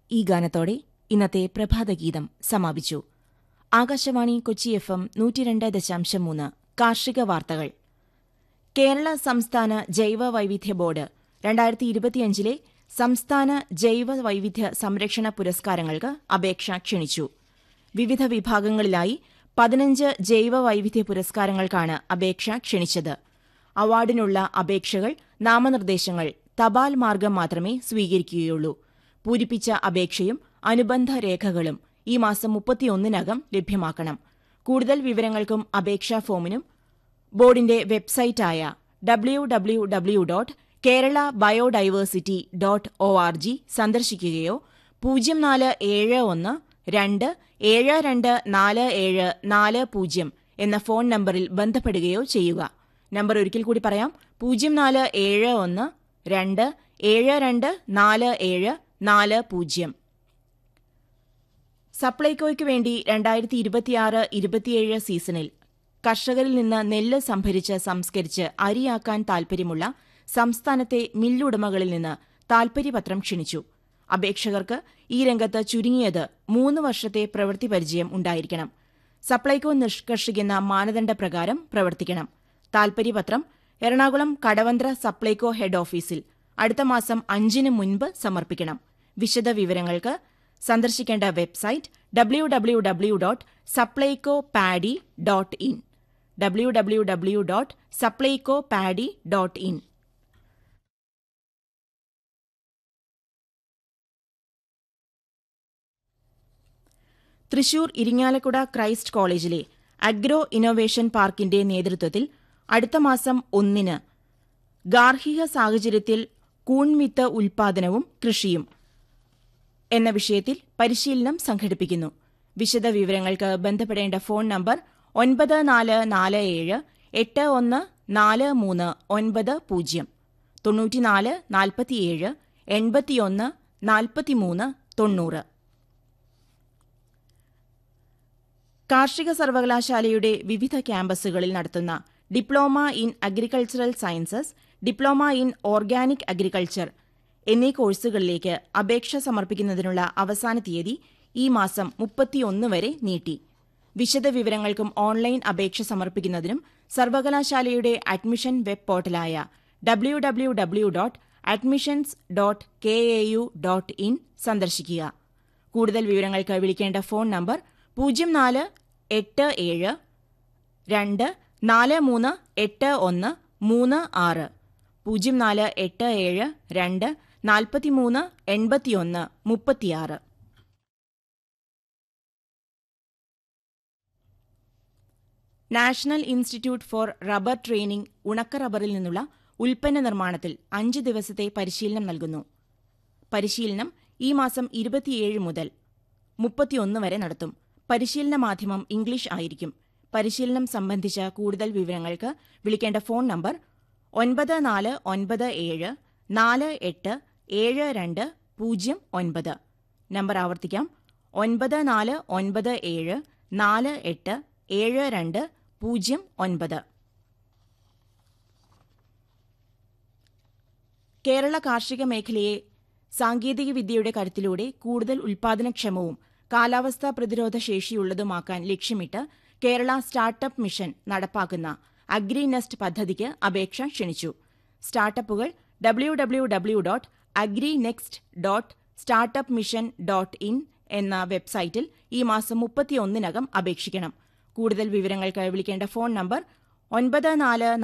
ഈ ഗാനത്തോടെ ഇന്നത്തെ പ്രഭാതഗീതം സമാപിച്ചു ആകാശവാണി കൊച്ചി എഫ് എം നൂറ്റിരണ്ട് ദശാംശം മൂന്ന് കാർഷിക വാർത്തകൾ കേരള സംസ്ഥാന ജൈവ വൈവിധ്യ ബോർഡ് രണ്ടായിരത്തി ഇരുപത്തിയഞ്ചിലെ സംസ്ഥാന ജൈവ വൈവിധ്യ സംരക്ഷണ പുരസ്കാരങ്ങൾക്ക് അപേക്ഷ ക്ഷണിച്ചു വിവിധ വിഭാഗങ്ങളിലായി പതിനഞ്ച് ജൈവ വൈവിധ്യ പുരസ്കാരങ്ങൾക്കാണ് അപേക്ഷ ക്ഷണിച്ചത് അവാർഡിനുള്ള അപേക്ഷകൾ നാമനിർദ്ദേശങ്ങൾ തപാൽ മാർഗം മാത്രമേ സ്വീകരിക്കുകയുള്ളൂ പൂരിപ്പിച്ച അപേക്ഷയും അനുബന്ധ രേഖകളും ഈ മാസം മുപ്പത്തിയൊന്നിനകം ലഭ്യമാക്കണം കൂടുതൽ വിവരങ്ങൾക്കും അപേക്ഷാ ഫോമിനും ബോർഡിന്റെ വെബ്സൈറ്റായ W W W dot Kerala biodiversity dot O R G സന്ദർശിക്കുകയോ പൂജ്യം നാല് ഏഴ് ഒന്ന് രണ്ട് ഏഴ് രണ്ട് നാല് ഏഴ് നാല് പൂജ്യം എന്ന ഫോൺ നമ്പറിൽ ബന്ധപ്പെടുകയോ ചെയ്യുക നമ്പർ ഒരിക്കൽ കൂടി പറയാം പൂജ്യം നാല് ഏഴ് ഒന്ന് രണ്ട് ഏഴ് രണ്ട് നാല് ഏഴ് നാല് പൂജ്യം സപ്ലൈകോയ്ക്ക് വേണ്ടി രണ്ടായിരത്തി ഇരുപത്തിയാറ് ഇരുപത്തിയേഴ് സീസണിൽ കർഷകരിൽ നിന്ന് നെല്ല് സംഭരിച്ച് സംസ്കരിച്ച് അരിയാക്കാൻ താൽപര്യമുള്ള സംസ്ഥാനത്തെ മില്ലുടമകളിൽ നിന്ന് താൽപര്യപത്രം ക്ഷണിച്ചു അപേക്ഷകർക്ക് ഈ രംഗത്ത് ചുരുങ്ങിയത് മൂന്ന് വർഷത്തെ പ്രവൃത്തി പരിചയം ഉണ്ടായിരിക്കണം സപ്ലൈകോ നിഷ്കർഷിക്കുന്ന മാനദണ്ഡപ്രകാരം പ്രവർത്തിക്കണം താൽപര്യപത്രം എറണാകുളം കടവന്ത്ര സപ്ലൈകോ ഹെഡ് ഓഫീസിൽ അടുത്ത മാസം അഞ്ചിന് മുൻപ് സമർപ്പിക്കണം വിശദ വിവരങ്ങൾക്ക് സന്ദർശിക്കേണ്ട website W W W dot Supplyco paddy dot in W W W dot Supplyco paddy dot in Thrissur Irinjalakuda Christ കോളേജിലെ അഗ്രോ ഇന്നൊവേഷൻ പാർക്കിന്റെ നേതൃത്വത്തിൽ അടുത്ത മാസം ഒന്നിന് ഗാർഹിക സാഹചര്യത്തിൽ കൂൺവിത്ത് ഉൽപാദനവും കൃഷിയും എന്ന വിഷയത്തിൽ പരിശീലനം സംഘടിപ്പിക്കുന്നു വിശദ വിവരങ്ങൾക്ക് ബന്ധപ്പെടേണ്ട ഫോൺ നമ്പർ ഒൻപത് നാല് നാല് ഏഴ് എട്ട് ഒന്ന് നാല് മൂന്ന് ഒൻപത് പൂജ്യം തൊണ്ണൂറ്റിനാല് നാൽപ്പത്തിയേഴ് എൺപത്തിയൊന്ന് നാൽപ്പത്തിമൂന്ന് തൊണ്ണൂറ് കാർഷിക സർവകലാശാലയുടെ വിവിധ ക്യാമ്പസുകളിൽ നടത്തുന്ന diploma in agricultural sciences diploma in organic agriculture എന്നീ കോഴ്സുകളിലേക്ക് അപേക്ഷ സമർപ്പിക്കുന്നതിനുള്ള അവസാന തീയതി ഈ മാസം മുപ്പത്തിയൊന്ന് വരെ നീട്ടി വിശദ വിവരങ്ങൾക്കും ഓൺലൈൻ അപേക്ഷ സമർപ്പിക്കുന്നതിനും സർവകലാശാലയുടെ അഡ്മിഷൻ വെബ് പോർട്ടലായ W W W dot admissions dot K A U dot in സന്ദർശിക്കുക കൂടുതൽ വിവരങ്ങൾക്ക് വിളിക്കേണ്ട ഫോൺ നമ്പർ പൂജ്യം നാല് എട്ട് ഏഴ് രണ്ട് നാല് മൂന്ന് എട്ട് ഒന്ന് മൂന്ന് ആറ് പൂജ്യം നാല് എട്ട് ഏഴ് രണ്ട് നാൽപ്പത്തിമൂന്ന് എൺപത്തിയൊന്ന് മുപ്പത്തിയാറ് national institute for rubber training ഉണക്ക റബ്ബറിൽ നിന്നുള്ള ഉൽപ്പന്ന നിർമ്മാണത്തിൽ അഞ്ച് ദിവസത്തെ പരിശീലനം നൽകുന്നു പരിശീലനം ഈ മാസം ഇരുപത്തിയേഴ് മുതൽ മുപ്പത്തിയൊന്ന് വരെ നടത്തും പരിശീലന മാധ്യമം ഇംഗ്ലീഷ് ആയിരിക്കും പരിശീലനം സംബന്ധിച്ച കൂടുതൽ വിവരങ്ങൾക്ക് വിളിക്കേണ്ട ഫോൺ നമ്പർ ഒൻപത് നാല് ഒൻപത് ഏഴ് നാല് എട്ട് ഏഴ് രണ്ട് പൂജ്യം ഒൻപത് നമ്പർ ആവർത്തിക്കാം ഒൻപത് നാല് ഒൻപത് ഏഴ് നാല് എട്ട് ഏഴ് രണ്ട് പൂജ്യം ഒൻപത് കേരള കാർഷിക മേഖലയെ സാങ്കേതിക വിദ്യയുടെ കരുത്തിലൂടെ കൂടുതൽ ഉൽപാദനക്ഷമവും കാലാവസ്ഥാ പ്രതിരോധ ശേഷിയുള്ളതുമാക്കാൻ ലക്ഷ്യമിട്ട് കേരള സ്റ്റാർട്ടപ്പ് മിഷൻ നടപ്പാക്കുന്ന അഗ്രി നെസ്റ്റ് പദ്ധതിക്ക് അപേക്ഷ ക്ഷണിച്ചു സ്റ്റാർട്ടപ്പുകൾ W W W dot agri next dot startup mission dot in എന്ന വെബ്സൈറ്റിൽ ഈ മാസം മുപ്പത്തിയൊന്നിനകം അപേക്ഷിക്കണം കൂടുതൽ വിവരങ്ങൾക്ക് വിളിക്കേണ്ട ഫോൺ നമ്പർ ഒൻപത് നാല്